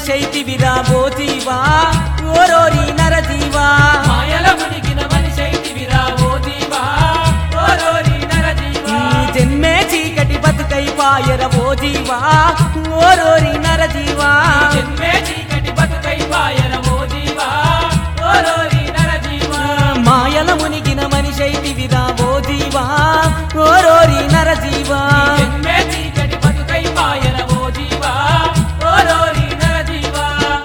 మనిషైతివిరా ఓ జీవా ఓరోరి నరజీవా మాయల మునిగిన మనిషైతివిరా ఓ జీవా ఓరోరి నరజీవా నీ జన్మే చీకటి బతుకై పాయర ఓ జీవా ఓరోరి నరజీవా జన్మే చీకటి బతుకై పాయర ఓ జీవా ఓరోరి నరజీవా మాయల మునిగిన మనిషైతివిరా ఓ జీవా ఓరోరి నరజీవా జన్మే చీకటి బతుకై పాయర ఓ జీవా ఓరోరి నరజీవా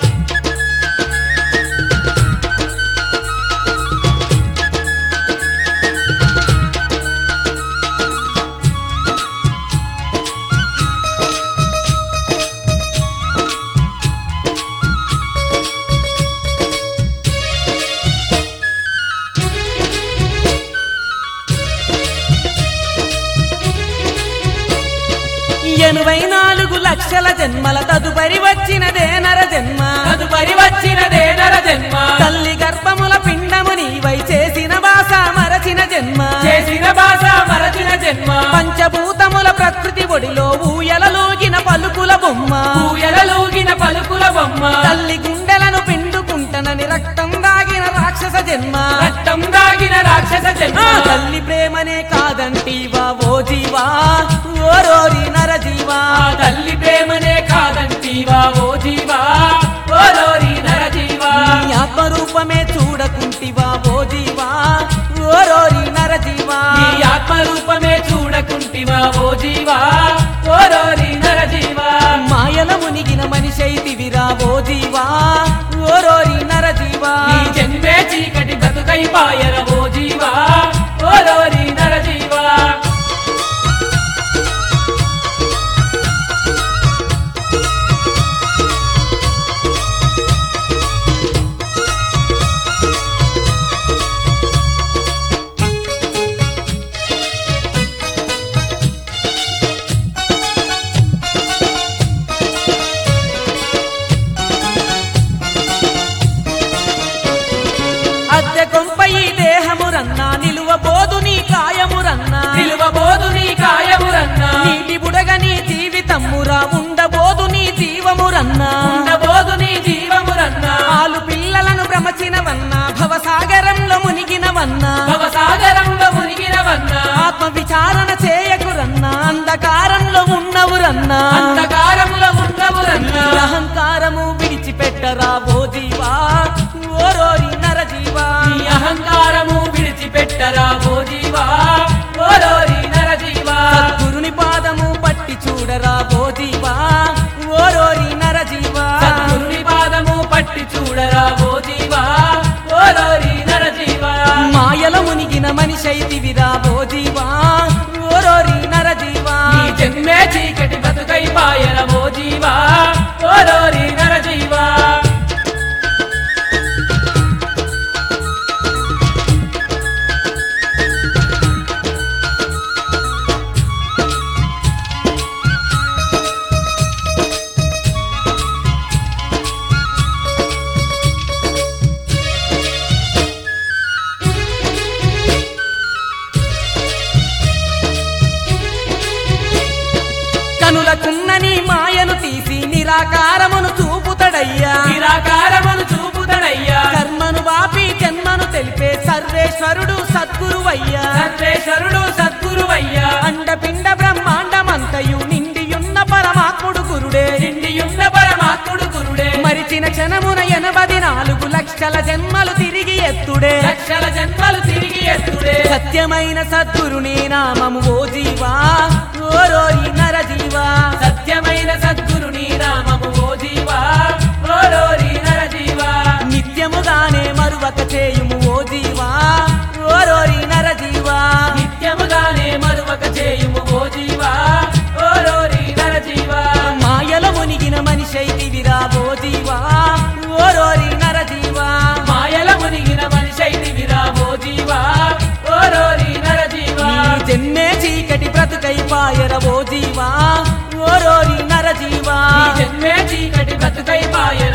ఎనభై నాలుగు లక్షల జన్మల తదుపరి వచ్చినదే నర జన్మ తదుపరి వచ్చినదే నర జన్మ తల్లి గర్భముల పిండము నీవై చేసిన భాష మరచిన జన్మ చేసిన భాష మరచిన జన్మ పంచభూతముల ప్రకృతి ఒడిలో ఊయలలోగిన పలుకుల బొమ్మ పూయలలోగిన పలుకుల బొమ్మ తల్లి గుండెలను పిండుకుంటనని రక్తం దాగిన రాక్షస జన్మ రక్తం దాగిన రాక్షస జన్మ ఆ తల్లి ప్రేమనే కాదంటీవా ఓ జీవా ఓరోరి నరజీవా ఆ తల్లి ప్రేమనే కాదంటీవా ఓ జీవా ఓరోరి నరజీవా నీ ఆత్మరూపమే చూడకుంటివా ఓ జీవా ఓరోరి నరజీవా నీ ఆత్మరూపమే చూడకుంటివా ఓ జీవా ఓరోరి నరజీవా మాయల మునిగిన మనిషైతివిరా ఓ జీవా ఓరోరి నరజీవా నీ జన్మే చీకటి బతుకై పాయర ఓ జీవా ఓరోరి నరజీవా అద్దె కొంప ఈ దేహమురన్నా నిలువబోదు నీ కాయమురన్నా నిలువబోదు నీ కాయమురన్నా నీటి బుడగ నీ జీవితమురా ఉండబోదు నీ జీవమురన్నా ఉండబోదు నీ జీవమురన్నా ఆలు పిల్లలను భ్రమచినవన్నా భవసాగరంలో మునిగినవన్నా భవసాగరంలో మునిగినవన్నా ఆత్మ విచారణ చేయకురన్నా అంధకారంలో ఉన్నవురన్నా అంధకారములో ఉన్నవురన్నా నీ అహంకారము విడిచిపెట్టరా ఓ జీవా ఓరోరి నరజీవా నీ అహంకారము విడిచిపెట్టరా ఓ జీవా ఓరోరి నరజీవా గురుని పాదము పట్టి చూడరా ఓ జీవా ఓరోరి నరజీవా సద్గురుని పాదము పట్టి చూడరా ఓ జీవా ఓరోరి నరజీవా మాయల మునిగిన మనిషైతివిరా ఓ జీవా ఓరోరి నరజీవా నీ జన్మే చీకటి బతుకై పాయర ఓ జీవా ఓరోరి నరజీవా కనులకున్న నీ మాయను తీసి నిరాకారమును చూపుతడయ్యా నిరాకారమును చూపుతడయ్యా కర్మను వాపి జన్మను తెలిపే సర్వేశ్వరుడు సద్గురువయ్యా సర్వేశ్వరుడు సద్గురువయ్యా అండపిండ బ్రహ్మాండమంతయు నిండియున్న పరమాత్ముడు గురుడే నిండియున్న పరమాత్ముడు గురుడే మరిచిన క్షణమున ఎనభది నాలుగు లక్షల జన్మలు తిరిగి ఎత్తుడే లక్షల జన్మలు తిరిగి ఎత్తుడే సత్యమైన సద్గురుని నామము ఓ జీవా ఓరోరి నరజీవా సత్యమైన సద్గురుని నామము ఓ జీవా ఓరోరి నరజీవా నిత్యముగానే మరువక చేయుము ఓ జీవా ఓరోరి నరజీవా నిత్యముగానే మరువక చేయుము ఓ జీవా ఓరోరి నరజీవా మాయల మునిగిన మనిషైతివిరా ఓ జీవా ఓరోరి నరజీవా మాయల మునిగిన మనిషైతివిరా ఓ జీవా ఓరోరి నరజీవా నీ జన్మే చీకటి బ్రతుకై పాయర ఓ జీవా ఓరోరి నరజీవా నీ జన్మే చీకటి బతుకై పాయర